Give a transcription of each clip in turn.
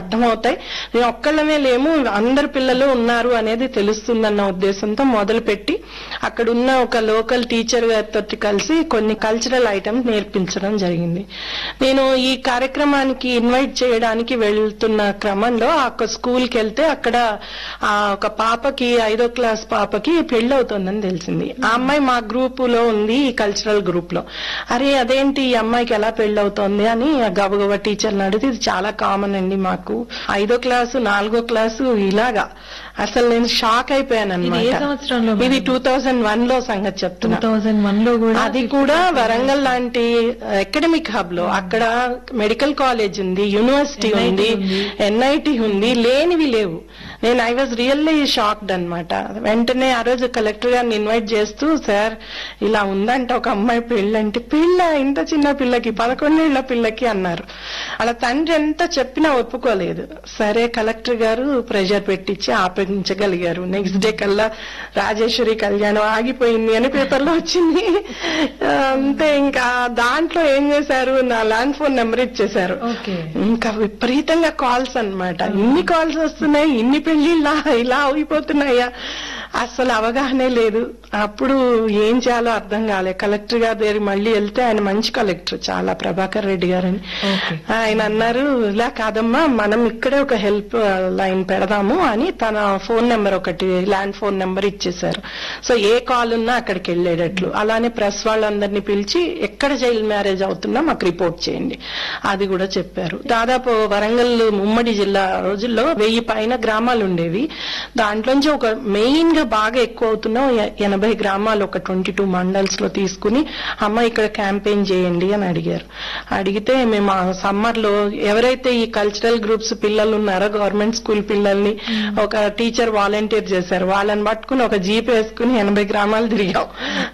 అర్థమవుతాయి నేను ఒక్కళ్ళనే లేము అందరు పిల్లలు ఉన్నారు అనేది తెలుస్తుందన్న ఉద్దేశంతో మొదలుపెట్టి అక్కడ ఉన్న ఒక లోకల్ టీచర్ గారితో కలిసి కొన్ని కల్చరల్ ఐటమ్స్ నేర్పించడం జరిగింది నేను ఈ కార్యక్రమానికి ఇన్వైట్ చేయడానికి వెళ్తున్న క్రమంలో ఒక స్కూల్కి వెళ్తే అక్కడ ఆ ఒక పాపకి ఐదో క్లాస్ పాపకి పెళ్లి అవుతుందని తెలిసింది ఆ అమ్మాయి మా గ్రూప్ లో ఉంది ఈ కల్చరల్ గ్రూప్ లో అరే అదేంటి ఈ అమ్మాయికి ఎలా పెళ్లి అవుతోంది అని గబగబా టీచర్ని అడిగితే ఇది చాలా కామన్ అండి మాకు ఐదో క్లాసు నాలుగో క్లాసు ఇలాగా అసలు నేను షాక్ అయిపోయాను ఇది ఏ అనమాట సంవత్సరంలో ఇది టూ థౌజండ్ వన్ లో సంగతి టూ చెప్తున్నా థౌజండ్ వన్ లో కూడా అది కూడా వరంగల్ లాంటి అకాడమిక్ హబ్ లో అక్కడ మెడికల్ కాలేజ్ ఉంది యూనివర్సిటీ NIT ఉంది ఉంది. ఎన్ఐటి ఉంది లేనివి లేవు నేను ఐ వాజ్ రియల్లీ షాక్డ్ అన్నమాట వెంటనే ఆ రోజు కలెక్టర్ గారిని ఇన్వైట్ చేస్తూ సార్ ఇలా ఉందంట ఒక అమ్మాయి పెళ్ళంటే పెళ్ళ ఇంత చిన్న పిల్లకి పదకొండేళ్ల పిల్లకి అన్నారు అలా తండ్రి ఎంత చెప్పినా ఒప్పుకోలేదు సరే కలెక్టర్ గారు ప్రెషర్ పెట్టించి ఆపించగలిగారు నెక్స్ట్ డే కల్లా రాజేశ్వరి కళ్యాణం ఆగిపోయింది అని పేపర్లో వచ్చింది ఆ, అంతే ఇంకా దాంట్లో ఏం చేశారు నా ల్యాండ్ ఫోన్ నెంబర్ ఇచ్చేశారు ఓకే ఇంకా విపరీతంగా కాల్స్ అన్నమాట ఇన్ని కాల్స్ వస్తున్నాయి ఇన్ని పెళ్లిళ్ళ ఇలా అయిపోతున్నాయా అసలు అవగాహనే లేదు అప్పుడు ఏం చేయాలో అర్థం కాలే కలెక్టర్ గారి దగ్గర మళ్ళీ వెళ్తే ఆయన మంచి కలెక్టర్ చాలా ప్రభాకర్ రెడ్డి గారని ఓకే ఆయన అన్నారు ఇలా కాదమ్మా మనం ఇక్కడే ఒక హెల్ప్ లైన్ పెడదాము అని తన ఫోన్ నెంబర్ ఒకటి ల్యాండ్ ఫోన్ నెంబర్ ఇచ్చేశారు సో ఏ కాల్ ఉన్నా అక్కడికి వెళ్ళేటట్లు అలానే ప్రెస్ వాళ్ళందరినీ పిలిచి ఎక్కడ చైల్డ్ మ్యారేజ్ అవుతున్నా మాకు రిపోర్ట్ చేయండి అది కూడా చెప్పారు దాదాపు వరంగల్ ఉమ్మడి జిల్లా రోజుల్లో వెయ్యి పైన గ్రామాలు ఉండేవి దాంట్లోంచి ఒక మెయిన్ గా బాగా ఎక్కువ అవుతున్న ఎ- ఎనభై గ్రామాలు ఒక ట్వంటీ టూ మండల్స్ లో తీసుకుని అమ్మ ఇక్కడ క్యాంపెయిన్ చేయండి అని అడిగారు అడిగితే మేము ఆ సమ్మర్ లో ఎవరైతే ఈ కల్చరల్ గ్రూప్స్ పిల్లలు ఉన్నారో గవర్నమెంట్ స్కూల్ పిల్లల్ని ఒక టీచర్ వాలంటీర్ చేశారు వాళ్ళని పట్టుకుని ఒక జీప్ వేసుకుని ఎనభై గ్రామాలు తిరిగాం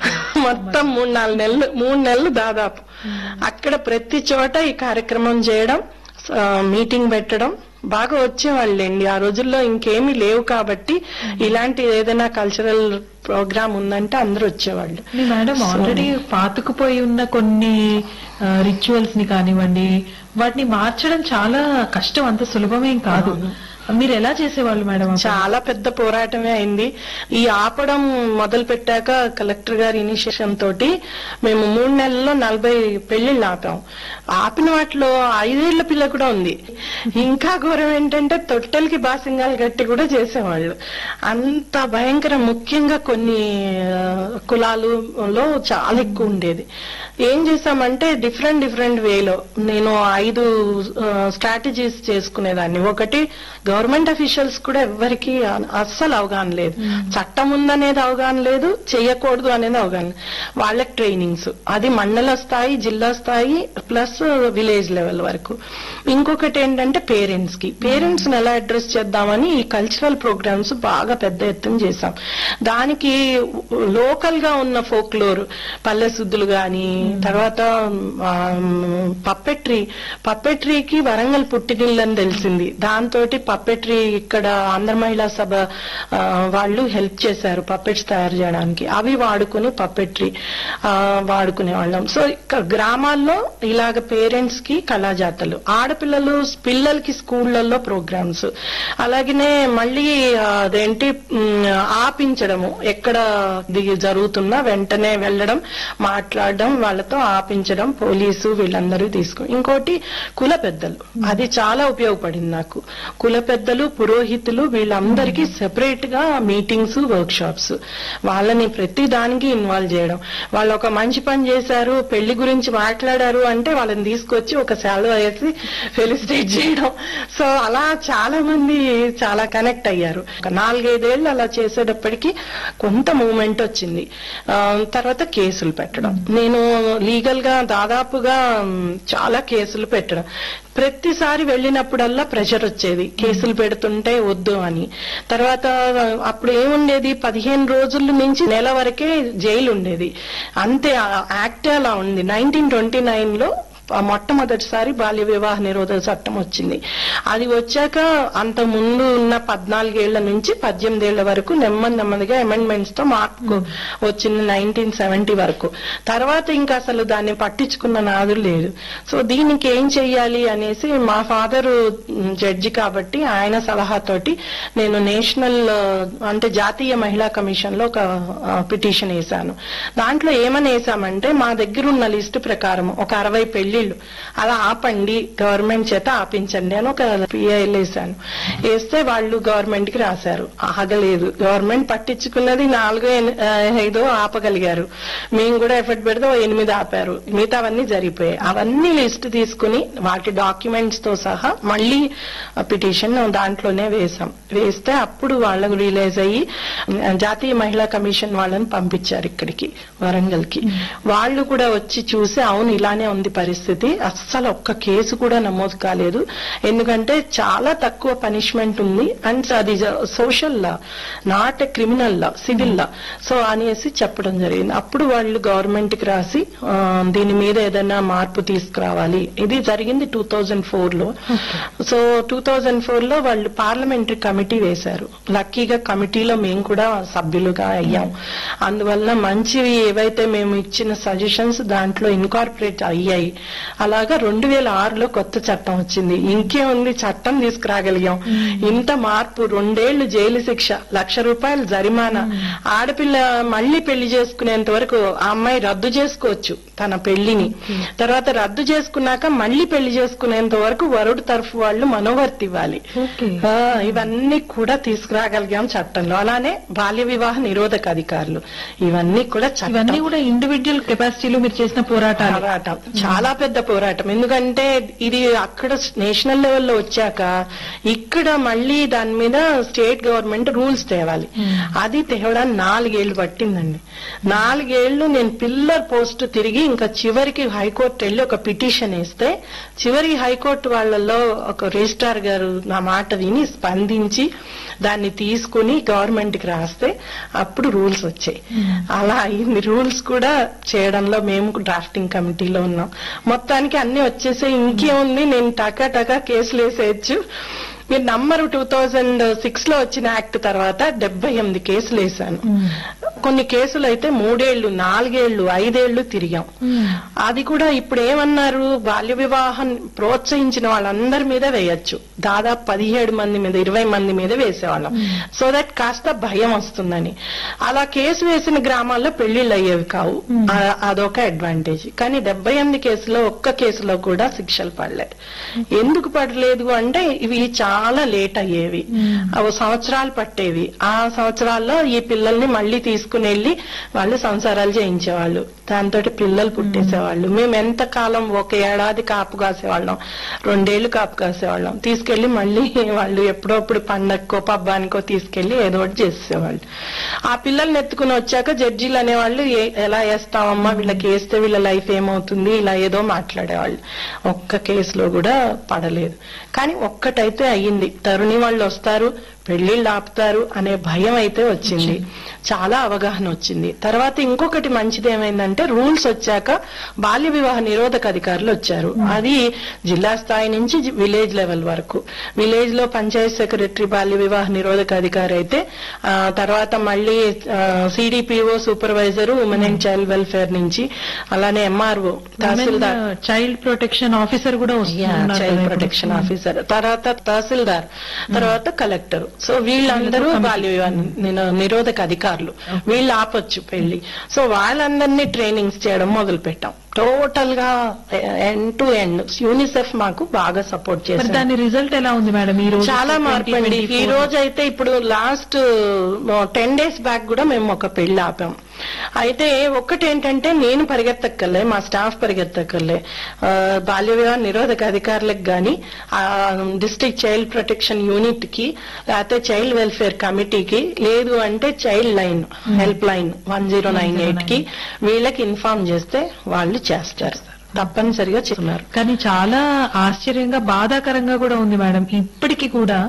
మొత్తం మూడు నాలుగు నెలలు మూడు నెలలు దాదాపు అక్కడ ప్రతి చోట ఈ కార్యక్రమం చేయడం ఆ, మీటింగ్ పెట్టడం బాగా వచ్చేవాళ్ళండి ఆ రోజుల్లో ఇంకేమీ లేవు కాబట్టి ఇలాంటి ఏదైనా కల్చరల్ ప్రోగ్రామ్ ఉందంటే అందరూ వచ్చేవాళ్ళు మీ మేడం ఆల్రెడీ పాతుకుపోయి ఉన్న కొన్ని రిచువల్స్ ని కానివ్వండి వాటిని మార్చడం చాలా కష్టం అంత సులభమేం కాదు మీరు ఎలా చేసేవాళ్ళు మేడం అప్పుడు? చాలా పెద్ద పోరాటమే అయింది ఈ ఆపడం మొదలు పెట్టాక కలెక్టర్ గారి ఇనిషియేషన్ తోటి మేము మూడు నెలల్లో నలభై పెళ్లిళ్ళు ఆపాం ఆపిన వాటిలో ఐదేళ్ల పిల్ల కూడా ఉంది ఇంకా ఘోరం ఏంటంటే తొట్టెలకి బాసింగాలు కట్టి కూడా చేసేవాళ్ళు అంత భయంకర ముఖ్యంగా కొన్ని ఆ, కులాలులో చాలా ఎక్కువ ఉండేది ఏం చేశామంటే డిఫరెంట్ డిఫరెంట్ వేలో నేను ఐదు స్ట్రాటజీస్ చేసుకునేదాన్ని ఒకటి గవర్నమెంట్ అఫీషియల్స్ కూడా ఎవ్వరికి అస్సలు అవగాహన లేదు చట్టం ఉందనేది అవగాహన లేదు చేయకూడదు అనేది అవగాహన లేదు. వాళ్ళకి ట్రైనింగ్స్ అది మండల స్థాయి జిల్లా స్థాయి ప్లస్ విలేజ్ లెవెల్ వరకు ఇంకొకటి ఏంటంటే పేరెంట్స్ కి పేరెంట్స్ ఎలా అడ్రస్ చేద్దామని ఈ కల్చరల్ ప్రోగ్రామ్స్ బాగా పెద్ద ఎత్తున చేశాం దానికి లోకల్ గా ఉన్న ఫోక్లోర్ పల్లె శుద్ధులు గాని తర్వాత పప్పెట్రీ పప్పెట్రీకి వరంగల్ పుట్టినిల్లని తెలిసింది దాంతో పప్పెట్రీ ఇక్కడ ఆంధ్ర మహిళా సభ ఆ, వాళ్ళు హెల్ప్ చేశారు పప్పెట్స్ తయారు చేయడానికి అవి వాడుకుని పప్పెట్రీ ఆ, వాడుకునే వాళ్ళం సో ఇక్కడ గ్రామాల్లో ఇలాగ పేరెంట్స్ కి కళాజాతలు ఆడపిల్లలు పిల్లలకి స్కూళ్లలో ప్రోగ్రామ్స్ అలాగనే మళ్ళీ ఆ, అదేంటి మ్, ఆపించడము ఎక్కడ దిగి జరుగుతున్నా వెంటనే వెళ్ళడం మాట్లాడడం వాళ్ళతో ఆపించడం పోలీసు వీళ్ళందరూ తీసుకో ఇంకోటి కుల పెద్దలు అది చాలా ఉపయోగపడింది నాకు కుల పెద్దలు పురోహితులు వీళ్ళందరికీ సెపరేట్ గా మీటింగ్స్ వర్క్ షాప్స్ వాళ్ళని ప్రతి దానికి ఇన్వాల్వ్ చేయడం వాళ్ళు ఒక మంచి పని చేశారు పెళ్లి గురించి మాట్లాడారు అంటే వాళ్ళని తీసుకొచ్చి ఒక సెలవు వేసి ఫెలిసిటేట్ చేయడం సో అలా చాలా మంది చాలా కనెక్ట్ అయ్యారు ఒక నాలుగైదేళ్లు అలా చేసేటప్పటికి కొంత మూమెంట్ వచ్చింది ఆ, తర్వాత కేసులు పెట్టడం నేను లీగల్ గా దాదాపుగా మ్, చాలా కేసులు పెట్టడం ప్రతిసారి వెళ్ళినప్పుడల్లా ప్రెషర్ వచ్చేది కేసులు పెడుతుంటే వద్దు అని తర్వాత అప్పుడు ఏముండేది పదిహేను రోజుల నుంచి నెల వరకే జైలు ఉండేది అంతే ఆ యాక్ట్ అలా ఉంది నైన్టీన్ ట్వంటీ నైన్ లో ప- మొట్టమొదటిసారి బాల్య వివాహ నిరోధక చట్టం వచ్చింది అది వచ్చాక అంత ముందు ఉన్న పద్నాలుగేళ్ల నుంచి పద్దెనిమిదేళ్ల వరకు నెమ్మది నెమ్మదిగా అమెండ్మెంట్స్ తో మార్పు వచ్చింది నైన్టీన్ సెవెంటీ వరకు తర్వాత ఇంకా అసలు దాన్ని పట్టించుకున్న నాదు లేదు సో దీనికి ఏం చెయ్యాలి అనేసి మా ఫాదర్ జడ్జి కాబట్టి ఆయన సలహాతోటి నేను నేషనల్ ఆ, అంటే జాతీయ మహిళా కమిషన్ లో ఒక పిటిషన్ వేశాను దాంట్లో ఏమని వేసామంటే మా దగ్గర ఉన్న లిస్టు ప్రకారం ఒక అరవై పెళ్లిళ్ళు అలా ఆపండి గవర్నమెంట్ చేత ఆపించండి అని ఒక పిఐఎల్ వేశాను వేస్తే వాళ్ళు గవర్నమెంట్ కి రాశారు ఆగలేదు గవర్నమెంట్ పట్టించుకున్నది నాలుగో ఎన్- ఆ, ఐదో ఆపగలిగారు మేము కూడా ఎఫర్ట్ పెడితే ఓ ఎనిమిది ఆపారు మిగతావన్నీ జరిగిపోయాయి అవన్నీ లిస్ట్ తీసుకుని వాటి డాక్యుమెంట్స్ తో సహా మళ్ళీ పిటిషన్ దాంట్లోనే వేశాం వేస్తే అప్పుడు వాళ్ళకు రిలీజ్ అయ్యి ఆ, జాతీయ మహిళా కమిషన్ వాళ్ళని పంపించారు ఇక్కడికి వరంగల్ కి వాళ్ళు కూడా వచ్చి చూసి అవును ఇలానే ఉంది పరిస్థితి అస్సలు ఒక్క కేసు కూడా నమోదు కాలేదు ఎందుకంటే చాలా తక్కువ పనిష్మెంట్ ఉంది అండ్ అది social law not a criminal law civil law so అనేసి చెప్పడం జరిగింది అప్పుడు వాళ్ళు గవర్నమెంట్ కి రాసి ఆ, దీని మీద ఏదైనా మార్పు తీసుకురావాలి ఇది జరిగింది టూ థౌజండ్ ఫోర్ లో సో టూ థౌజండ్ ఫోర్ లో వాళ్ళు పార్లమెంటరీ కమిటీ వేశారు లక్కీగా కమిటీలో మేము కూడా సభ్యులుగా అయ్యాం అందువల్ల మంచివి ఏవైతే మేము ఇచ్చిన సజెషన్స్ దాంట్లో ఇన్కార్పొరేట్ అయ్యాయి అలాగా రెండు వేల ఆరులో కొత్త చట్టం వచ్చింది ఇంకే ఉంది చట్టం తీసుకురాగలిగాం ఇంత మార్పు రెండేళ్లు జైలు శిక్ష లక్ష రూపాయలు జరిమానా ఆడపిల్ల మళ్ళీ పెళ్లి చేసుకునేంత వరకు ఆ అమ్మాయి రద్దు చేసుకోవచ్చు తన పెళ్లిని తర్వాత రద్దు చేసుకున్నాక మళ్ళీ పెళ్లి చేసుకునేంత వరకు వరుడు తరఫు వాళ్ళు మనోవర్తి ఇవ్వాలి ఓకే ఆ, ఇవన్నీ కూడా తీసుకురాగలిగాం చట్టంలో అలానే బాల్య వివాహ నిరోధక అధికారులు ఇవన్నీ కూడా చట్టం ఇవన్నీ కూడా ఇండివిజువల్ కెపాసిటీలో మీరు చేసిన పోరాటాలు పోరాటం చాలా పెద్ద పోరాటం ఎందుకంటే ఇది అక్కడ నేషనల్ లెవెల్లో వచ్చాక ఇక్కడ మళ్ళీ దాని మీద స్టేట్ గవర్నమెంట్ రూల్స్ తేవాలి అది తేవడానికి నాలుగేళ్లు పట్టిందండి నాలుగేళ్లు నేను పిల్లర్ పోస్ట్ తిరిగి ఇంకా చివరికి హైకోర్టు వెళ్ళి ఒక పిటిషన్ వేస్తే చివరి హైకోర్టు వాళ్ళలో ఒక రిజిస్ట్రార్ గారు నా మాట విని స్పందించి దాన్ని తీసుకుని గవర్నమెంట్ కి రాస్తే అప్పుడు రూల్స్ వచ్చాయి అలా అయింది రూల్స్ కూడా చేయడంలో మేము డ్రాఫ్టింగ్ కమిటీలో ఉన్నాం మొత్తానికి అన్ని వచ్చేసే ఇంకేముంది నేను టకా టకా కేసులు వేసేయచ్చు మీరు నంబర్ టూ థౌజండ్ సిక్స్ లో వచ్చిన యాక్ట్ తర్వాత డెబ్బై ఎనిమిది కేసులు వేశాను కొన్ని కేసులు అయితే మూడేళ్లు నాలుగేళ్లు ఐదేళ్లు తిరిగాం అది కూడా ఇప్పుడు ఏమన్నారు బాల్య వివాహం ప్రోత్సహించిన వాళ్ళందరి మీద వేయొచ్చు దాదాపు పదిహేడు మంది మీద ఇరవై మంది మీద వేసేవాళ్ళం సో దట్ కాస్త భయం వస్తుందని అలా కేసు వేసిన గ్రామాల్లో పెళ్లిళ్ళు అయ్యేవి కావు ఆ- అదొక అడ్వాంటేజ్ కానీ డెబ్బై ఎనిమిది కేసులో ఒక్క కేసులో కూడా శిక్షలు పడలేదు ఎందుకు పడలేదు అంటే ఇవి చాలా లేట్ అయ్యేవి అవి సంవత్సరాలు పట్టేవి ఆ సంవత్సరాల్లో ఈ పిల్లల్ని మళ్ళీ తీసుకుని వెళ్ళి వాళ్ళు సంసారాలు చేయించేవాళ్ళు దాంతో పిల్లలు పుట్టేసేవాళ్ళు మేము ఎంత కాలం ఒక ఏడాది కాపు కాసేవాళ్ళం రెండేళ్లు కాపు కాసేవాళ్ళం తీసుకెళ్లి మళ్ళీ వాళ్ళు ఎప్పుడప్పుడు పండక్కో పబ్బానికో తీసుకెళ్లి ఏదో ఒకటి చేసేవాళ్ళు ఆ పిల్లల్ని ఎత్తుకుని వచ్చాక జడ్జీలు అనేవాళ్ళు "ఏ- ఎలా వేస్తామమ్మా వీళ్ళకి వేస్తే వీళ్ళ లైఫ్ ఏమవుతుంది ఇలా ఏదో మాట్లాడేవాళ్ళు ఒక్క కేసులో కూడా పడలేదు కానీ ఒక్కటైతే అయ్యింది తరుణి వాళ్ళు వస్తారు పెళ్లిళ్ళు ఆపుతారు అనే భయం అయితే వచ్చింది చాలా అవగాహన వచ్చింది తర్వాత ఇంకొకటి మంచిది ఏమైందంటే రూల్స్ వచ్చాక బాల్య వివాహ నిరోధక అధికారులు వచ్చారు అది జిల్లా స్థాయి నుంచి జి- విలేజ్ లెవెల్ వరకు విలేజ్ లో పంచాయత్ సెక్రటరీ బాల్య వివాహ నిరోధక అధికారి అయితే ఆ, తర్వాత మళ్ళీ CDPO supervisor women and child welfare నుంచి అలానే MRO tahsildar child protection officer కూడా వస్తున్నారు చైల్డ్ కదా ఇప్పుడు. ప్రొటెక్షన్ ఆఫీసర్ తర్వాత తహసీల్దార్ తర్వాత కలెక్టర్ సో వీళ్ళందరూ బాల్య వివాహ నిరో- నిరోధక అధికారులు వీళ్ళు ఆపొచ్చు పెళ్లి సో వాళ్ళందరినీ ట్రైనింగ్స్ చేయడం మొదలు పెట్టాం టోటల్ గా ఎండ్ టు ఎండ్ యూనిసెఫ్ మాకు బాగా సపోర్ట్ మరి చేశారు దాని రిజల్ట్ ఎలా ఉంది మేడం ఈ రోజు చాలా మార్పు అండి ఈ రోజు అయితే ఇప్పుడు లాస్ట్ టెన్ డేస్ బ్యాక్ కూడా మేము ఒక పెళ్లి ఆపాం అయితే ఒక్కటి ఏంటంటే నేను పరిగెత్తక్కర్లే మా స్టాఫ్ పరిగెత్తక్కర్లే ఆ, బాల్య వివాహ నిరోధక అధికారులకు గాని డిస్ట్రిక్ట్ చైల్డ్ ప్రొటెక్షన్ యూనిట్ కి లేకపోతే చైల్డ్ వెల్ఫేర్ కమిటీకి లేదు అంటే child line help line one zero nine eight కి వీళ్ళకి ఇన్ఫార్మ్ చేస్తే వాళ్ళు చేస్తారు తప్పనిసరిగా చేస్తున్నారు కానీ చాలా ఆశ్చర్యంగా బాధాకరంగా కూడా ఉంది మేడం ఇప్పటికీ కూడా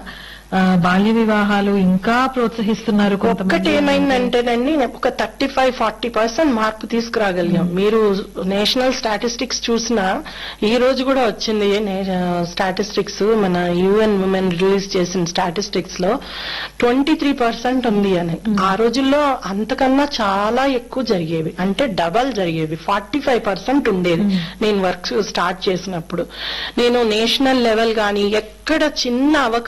ఆ, బాల్య వివాహాలు ఇంకా ప్రోత్సహిస్తున్నారు ఒక్కటి కొంతమంది ఏమైందంటేనండి ఒక థర్టీ ఫైవ్ ఫార్టీ పర్సెంట్ మార్పు తీసుకురాగలిగాం మీరు నేషనల్ స్టాటిస్టిక్స్ చూసినా ఈ రోజు కూడా వచ్చింది స్టాటిస్టిక్స్ మన యుఎన్ ఉమెన్ రిలీజ్ చేసిన స్టాటిస్టిక్స్ లో ట్వంటీ త్రీ పర్సెంట్ ఉంది అని ఆ రోజుల్లో అంతకన్నా చాలా ఎక్కువ జరిగేవి అంటే డబల్ జరిగేవి ఫార్టీ ఫైవ్ పర్సెంట్ ఉండేది నేను వర్క్ స్టార్ట్ చేసినప్పుడు నేను నేషనల్ లెవెల్ గాని ఎక్కడ చిన్న అవకాశం